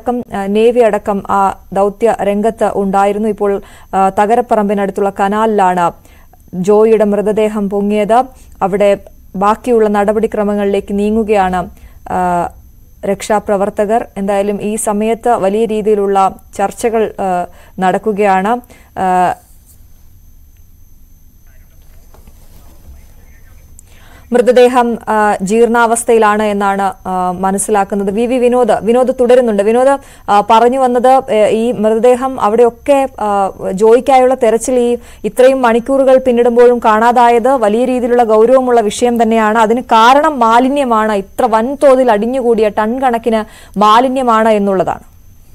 അടക്കം ആ, നേവി അടക്കം ആ ദൗത്യ രംഗത്ത് ഉണ്ടായിരുന്നു ഇപ്പോൾ ആ, തകരപ്പറമ്പിനടുത്തുള്ള കനാലിലാണ് ജോയിയുടെ മൃതദേഹം പൊങ്ങിയത് അവിടെ ബാക്കിയുള്ള നടപടിക്രമങ്ങളിലേക്ക് നീങ്ങുകയാണ് ആ, രക്ഷാപ്രവർത്തകർ എന്തായാലും ഈ സമയത്ത് വലിയ രീതിയിലുള്ള ചർച്ചകൾ ആ, നടക്കുകയാണ് ആ, മൃതദേഹം ആ, ജീർണാവസ്ഥയിലാണ് എന്നാണ് ആ, മനസ്സിലാക്കുന്നത് വി വി വിനോദ് വിനോദ് തുടരുന്നുണ്ട് വിനോദ് ആ, പറഞ്ഞു വന്നത് ഏ, ഈ മൃതദേഹം അവിടെയൊക്കെ ആ, ജോയിക്കായുള്ള തെരച്ചിൽ ഈ ഇത്രയും മണിക്കൂറുകൾ പിന്നിടുമ്പോഴും കാണാതായത് വലിയ രീതിയിലുള്ള ഗൗരവമുള്ള വിഷയം തന്നെയാണ് അതിന് കാരണം മാലിന്യമാണ് ഇത്ര വൻതോതിൽ അടിഞ്ഞുകൂടിയ ടൺ കണക്കിന് മാലിന്യമാണ് എന്നുള്ളതാണ്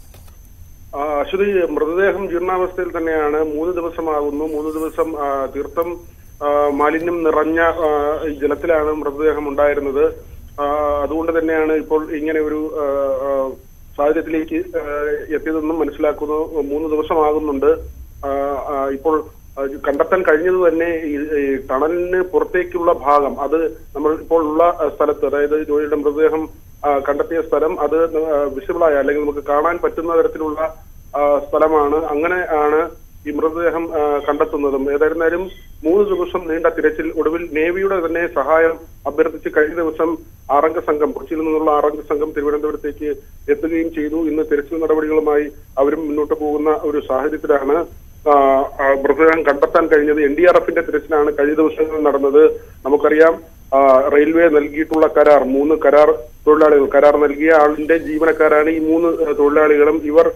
ആ, അശ്വതി മൃതദേഹം ജീർണാവസ്ഥയിൽ തന്നെയാണ് മൂന്ന് ദിവസമാകുന്നു മൂന്ന് ദിവസം ആ, തീർത്ഥം ആ, മാലിന്യം നിറഞ്ഞ ആ, ഈ ജലത്തിലാണ് മൃതദേഹം ഉണ്ടായിരുന്നത് ആ, അതുകൊണ്ട് തന്നെയാണ് ഇപ്പോൾ ഇങ്ങനെ ഒരു ആ, ആ, സാഹചര്യത്തിലേക്ക് ആ, എത്തിയതെന്നും മനസ്സിലാക്കുന്നു മൂന്ന് ദിവസമാകുന്നുണ്ട് ആ, ആ, ഇപ്പോൾ ആ, കണ്ടെത്താൻ കഴിഞ്ഞത് തന്നെ ഈ ഈ ടണലിന് പുറത്തേക്കുള്ള ഭാഗം അത് നമ്മൾ ഇപ്പോൾ ഉള്ള ആ, സ്ഥലത്ത് അതായത് ജോയിയുടെ മൃതദേഹം ആ, കണ്ടെത്തിയ സ്ഥലം അത് വിസിബിളായ അല്ലെങ്കിൽ നമുക്ക് കാണാൻ പറ്റുന്ന തരത്തിലുള്ള ആ, സ്ഥലമാണ് അങ്ങനെ ആണ് ഈ മൃതദേഹം ആ, കണ്ടെത്തുന്നതും ഏതായിരുന്നാലും മൂന്ന് ദിവസം നീണ്ട തിരച്ചിൽ ഒടുവിൽ നേവിയുടെ തന്നെ സഹായം അഭ്യർത്ഥിച്ച് കഴിഞ്ഞ ദിവസം ആറംഗ സംഘം കൊച്ചിയിൽ നിന്നുള്ള ആറംഗ സംഘം തിരുവനന്തപുരത്തേക്ക് എത്തുകയും ചെയ്തു ഇന്ന് തിരച്ചിൽ നടപടികളുമായി അവരും മുന്നോട്ട് പോകുന്ന ഒരു സാഹചര്യത്തിലാണ് ആ, ആ, മൃതദേഹം കണ്ടെത്താൻ കഴിഞ്ഞത് എൻ ഡി ആർ എഫിന്റെ തിരച്ചിലാണ് കഴിഞ്ഞ ദിവസങ്ങളിൽ നടന്നത് നമുക്കറിയാം ആ, റെയിൽവേ നൽകിയിട്ടുള്ള കരാർ മൂന്ന് കരാർ തൊഴിലാളികൾ കരാർ നൽകിയ ആളിന്റെ ജീവനക്കാരാണ് ഈ മൂന്ന് ഏഹ്, തൊഴിലാളികളും ഇവർ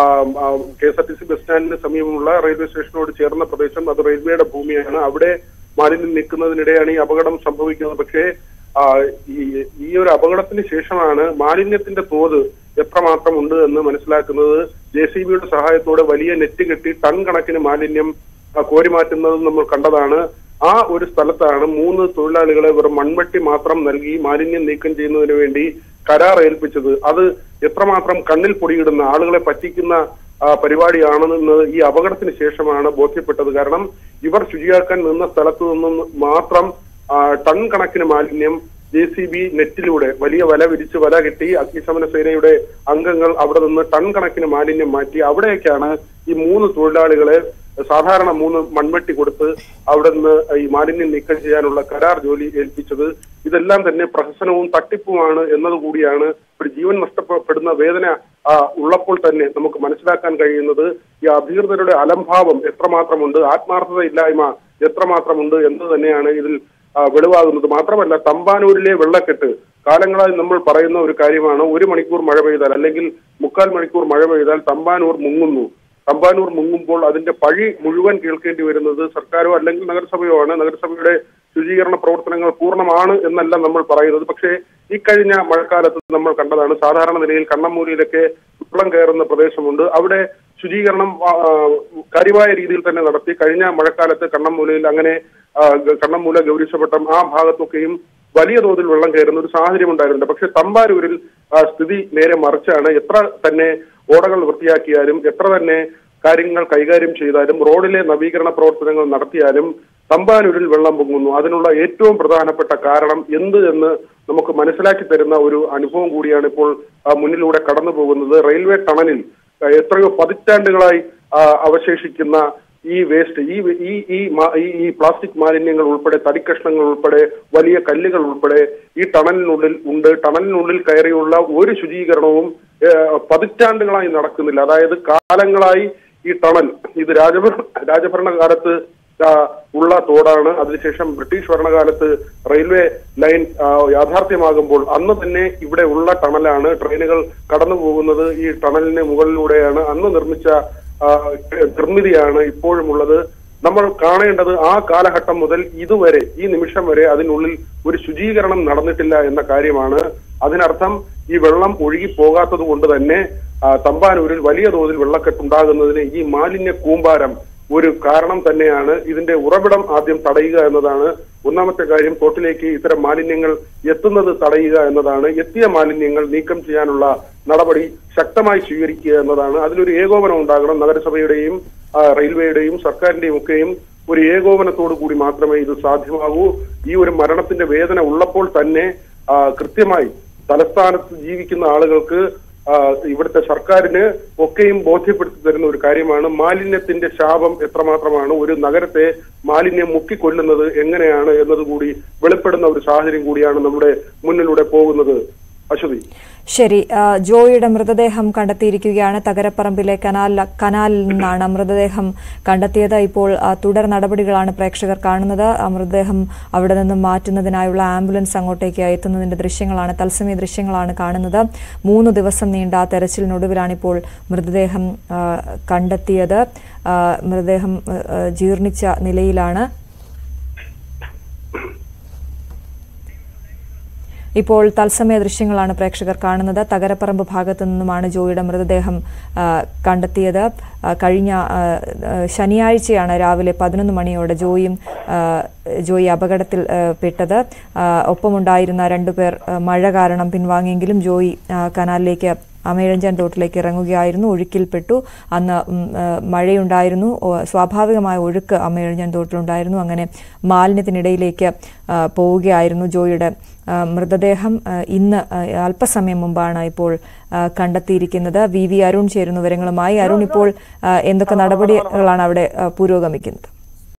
K S R T C bus സ്റ്റാൻഡിന് സമീപമുള്ള റെയിൽവേ സ്റ്റേഷനോട് ചേർന്ന പ്രദേശം അത് റെയിൽവേയുടെ ഭൂമിയാണ് അവിടെ മാലിന്യം നിൽക്കുന്നതിനിടെയാണ് ഈ അപകടം സംഭവിക്കുന്നത് പക്ഷേ ആ, ഈ ഈ ഒരു അപകടത്തിന് ശേഷമാണ് മാലിന്യത്തിന്റെ തോത് എത്രമാത്രം ഉണ്ട് എന്ന് മനസ്സിലാക്കുന്നത് ജെ സി ബിയുടെ സഹായത്തോടെ വലിയ നെറ്റ് കെട്ടി ടൺ കണക്കിന് മാലിന്യം ആ, കോരി മാറ്റുന്നത് നമ്മൾ കണ്ടതാണ് ആ ഒരു സ്ഥലത്താണ് മൂന്ന് തൊഴിലാളികളെ വെറും മൺവെട്ടി മാത്രം നൽകി മാലിന്യം നീക്കം ചെയ്യുന്നതിന് വേണ്ടി കരാർ ഏൽപ്പിച്ചത് അത് എത്രമാത്രം കണ്ണിൽ പൊടിയിടുന്ന ആളുകളെ പറ്റിക്കുന്ന ആ, പരിപാടിയാണെന്ന് ഈ അപകടത്തിന് ശേഷമാണ് ബോധ്യപ്പെട്ടത് കാരണം ഇവർ ശുചിയാക്കാൻ നിന്ന സ്ഥലത്ത് നിന്നും മാത്രം ആ, ടൺ കണക്കിന് മാലിന്യം ജെ സി ബി നെറ്റിലൂടെ വലിയ വല വിരിച്ച് വല കെട്ടി അഗ്നിശമന സേനയുടെ അംഗങ്ങൾ അവിടെ നിന്ന് ടൺ കണക്കിന് മാലിന്യം മാറ്റി അവിടേക്കാണ് ഈ മൂന്ന് തൊഴിലാളികളെ സാധാരണ മൂന്ന് മൺവെട്ടി കൊടുത്ത് അവിടെ നിന്ന് ഈ മാലിന്യം നീക്കം ചെയ്യാനുള്ള കരാർ ജോലി ഏൽപ്പിച്ചത് ഇതെല്ലാം തന്നെ പ്രഹസനവും തട്ടിപ്പുമാണ് എന്നതുകൂടിയാണ് ഒരു ജീവൻ നഷ്ടപ്പെടുന്ന വേദന ആ, ഉള്ളപ്പോൾ തന്നെ നമുക്ക് മനസ്സിലാക്കാൻ കഴിയുന്നത് ഈ അധികൃതരുടെ അലംഭാവം എത്രമാത്രമുണ്ട് ആത്മാർത്ഥത ഇല്ലായ്മ എത്രമാത്രമുണ്ട് എന്ന് തന്നെയാണ് ഇതിൽ ആ, വെളിവാകുന്നത് മാത്രമല്ല തമ്പാനൂരിലെ വെള്ളക്കെട്ട് കാലങ്ങളായി നമ്മൾ പറയുന്ന ഒരു കാര്യമാണ് ഒരു മണിക്കൂർ മഴ പെയ്താൽ അല്ലെങ്കിൽ മുക്കാൽ മണിക്കൂർ മഴ പെയ്താൽ തമ്പാനൂർ മുങ്ങുന്നു തമ്പാനൂർ മുങ്ങുമ്പോൾ അതിന്റെ പഴി മുഴുവൻ കേൾക്കേണ്ടി വരുന്നത് സർക്കാരോ അല്ലെങ്കിൽ നഗരസഭയോ ആണ് നഗരസഭയുടെ ശുചീകരണ പ്രവർത്തനങ്ങൾ പൂർണ്ണമാണ് എന്നല്ല നമ്മൾ പറയുന്നത് പക്ഷേ ഈ കഴിഞ്ഞ മഴക്കാലത്ത് നമ്മൾ കണ്ടതാണ് സാധാരണ നിലയിൽ കണ്ണമ്മൂരിയിലൊക്കെ വെള്ളം കയറുന്ന പ്രദേശമുണ്ട് അവിടെ ശുചീകരണം ആ, കാര്യമായ രീതിയിൽ തന്നെ നടത്തി കഴിഞ്ഞ മഴക്കാലത്ത് കണ്ണമ്മൂലയിൽ അങ്ങനെ ആ, ഗ- കണ്ണമ്മൂല ഗൗരീശപട്ടം ആ ഭാഗത്തൊക്കെയും വലിയ തോതിൽ വെള്ളം കയറുന്ന ഒരു സാഹചര്യം ഉണ്ടായിട്ടുണ്ട് പക്ഷെ തമ്പാനൂരിൽ ആ, സ്ഥിതി നേരെ മറിച്ചാണ് എത്ര തന്നെ ഓടകൾ വൃത്തിയാക്കിയാലും എത്ര തന്നെ കാര്യങ്ങൾ കൈകാര്യം ചെയ്താലും റോഡിലെ നവീകരണ പ്രവർത്തനങ്ങൾ നടത്തിയാലും തമ്പാനൂരിൽ വെള്ളം പൊങ്ങുന്നു അതിനുള്ള ഏറ്റവും പ്രധാനപ്പെട്ട കാരണം എന്ത് എന്ന് നമുക്ക് മനസ്സിലാക്കി തരുന്ന ഒരു അനുഭവം കൂടിയാണ് ഇപ്പോൾ ആ, മുന്നിലൂടെ കടന്നു പോകുന്നത് റെയിൽവേ ടണലിൽ ആ, എത്രയോ പതിറ്റാണ്ടുകളായി ആ, അവശേഷിക്കുന്ന ഈ വേസ്റ്റ് ഈ ഈ ഈ മാ- ഈ ഈ പ്ലാസ്റ്റിക് മാലിന്യങ്ങൾ ഉൾപ്പെടെ തടിക്കഷ്ണങ്ങൾ ഉൾപ്പെടെ വലിയ കല്ലുകൾ ഉൾപ്പെടെ ഈ ടണലിനുള്ളിൽ ഉണ്ട് ടണലിനുള്ളിൽ കയറിയുള്ള ഒരു ശുചീകരണവും ഏഹ്, പതിറ്റാണ്ടുകളായി നടക്കുന്നില്ല അതായത് കാലങ്ങളായി ഈ ടണൽ ഇത് രാജഭരണ രാജഭരണകാലത്ത് ആ, ഉള്ള തോടാണ് അതിനുശേഷം ബ്രിട്ടീഷ് ഭരണകാലത്ത് റെയിൽവേ ലൈൻ ആ, യാഥാർത്ഥ്യമാകുമ്പോൾ അന്ന് തന്നെ ഇവിടെ ഉള്ള ടണലാണ് ട്രെയിനുകൾ കടന്നു പോകുന്നത് ഈ ടണലിന് മുകളിലൂടെയാണ് അന്ന് നിർമ്മിച്ച ആ, നിർമ്മിതിയാണ് ഇപ്പോഴും ഉള്ളത് നമ്മൾ കാണേണ്ടത് ആ കാലഘട്ടം മുതൽ ഇതുവരെ ഈ നിമിഷം വരെ അതിനുള്ളിൽ ഒരു ശുചീകരണം നടന്നിട്ടില്ല എന്ന കാര്യമാണ് അതിനർത്ഥം ഈ വെള്ളം ഒഴുകി പോകാത്തത് കൊണ്ട് തന്നെ ആ, തമ്പാനൂരിൽ വലിയ തോതിൽ വെള്ളക്കെട്ടുണ്ടാകുന്നതിന് ഈ മാലിന്യ കൂമ്പാരം ഒരു കാരണം തന്നെയാണ് ഇതിന്റെ ഉറവിടം ആദ്യം തടയുക എന്നതാണ് ഒന്നാമത്തെ കാര്യം തോട്ടിലേക്ക് ഇത്തരം മാലിന്യങ്ങൾ എത്തുന്നത് തടയുക എന്നതാണ് എത്തിയ മാലിന്യങ്ങൾ നീക്കം ചെയ്യാനുള്ള നടപടി ശക്തമായി സ്വീകരിക്കുക എന്നതാണ് അതിലൊരു ഏകോപനം ഉണ്ടാകണം നഗരസഭയുടെയും ആ, റെയിൽവേയുടെയും സർക്കാരിന്റെയും ഒക്കെയും ഒരു ഏകോപനത്തോടു കൂടി മാത്രമേ ഇത് സാധ്യമാകൂ ഈ ഒരു മരണത്തിന്റെ വേദന ഉള്ളപ്പോൾ തന്നെ ആ, കൃത്യമായി തലസ്ഥാനത്ത് ജീവിക്കുന്ന ആളുകൾക്ക് ആ, ഇവിടുത്തെ സർക്കാരിന് ഒക്കെയും ബോധ്യപ്പെടുത്തി തരുന്ന ഒരു കാര്യമാണ് മാലിന്യത്തിന്റെ ശാപം എത്രമാത്രമാണ് ഒരു നഗരത്തെ മാലിന്യം മുക്കിക്കൊല്ലുന്നത് എങ്ങനെയാണ് എന്നതുകൂടി വെളിപ്പെടുന്ന ഒരു സാഹചര്യം കൂടിയാണ് നമ്മുടെ മുന്നിലൂടെ പോകുന്നത് അശ്വതി ശരി ആ, ജോയിയുടെ മൃതദേഹം കണ്ടെത്തിയിരിക്കുകയാണ് തകരപ്പറമ്പിലെ കനാൽ കനാലിൽ നിന്നാണ് മൃതദേഹം കണ്ടെത്തിയത് ഇപ്പോൾ ആ, തുടർ നടപടികളാണ് പ്രേക്ഷകർ കാണുന്നത് ആ മൃതദേഹം അവിടെ നിന്നും മാറ്റുന്നതിനായുള്ള ആംബുലൻസ് അങ്ങോട്ടേക്ക് എത്തുന്നതിന്റെ ദൃശ്യങ്ങളാണ് തത്സമയ ദൃശ്യങ്ങളാണ് കാണുന്നത് മൂന്ന് ദിവസം നീണ്ട തെരച്ചിലിനൊടുവിലാണ് ഇപ്പോൾ മൃതദേഹം ആ, കണ്ടെത്തിയത് ആ, മൃതദേഹം ആ, ആ, ജീർണിച്ച നിലയിലാണ് ഇപ്പോൾ തത്സമയ ദൃശ്യങ്ങളാണ് പ്രേക്ഷകർ കാണുന്നത് തകരപ്പറമ്പ് ഭാഗത്തു നിന്നുമാണ് ജോയിയുടെ മൃതദേഹം ആ, കണ്ടെത്തിയത് ആ, കഴിഞ്ഞ ആ, ആ, ശനിയാഴ്ചയാണ് രാവിലെ പതിനൊന്ന് മണിയോടെ ജോയിയും ആ, ജോയി അപകടത്തിൽ ആ, പെട്ടത് ആ, ഒപ്പമുണ്ടായിരുന്ന രണ്ടുപേർ ആ, മഴ കാരണം പിൻവാങ്ങിയെങ്കിലും ജോയി ആ, കനാലിലേക്ക് അമേഴഞ്ചാൻ തോട്ടിലേക്ക് ഇറങ്ങുകയായിരുന്നു ഒഴുക്കിൽപ്പെട്ടു അന്ന് ഉം, ആ, മഴയുണ്ടായിരുന്നു ഓ- സ്വാഭാവികമായ ഒഴുക്ക് അമേഴഞ്ചാൻ തോട്ടിലുണ്ടായിരുന്നു അങ്ങനെ മാലിന്യത്തിനിടയിലേക്ക് ആ, പോവുകയായിരുന്നു ജോയിയുടെ ആ, മൃതദേഹം ആ, ഇന്ന് ആ, അല്പസമയം മുമ്പാണ് ഇപ്പോൾ ആ, കണ്ടെത്തിയിരിക്കുന്നത് വി വി അരുൺ ചേരുന്നു വിവരങ്ങളുമായി അരുൺ ഇപ്പോൾ ആ, എന്തൊക്കെ നടപടികളാണ് അവിടെ ആ, പുരോഗമിക്കുന്നത്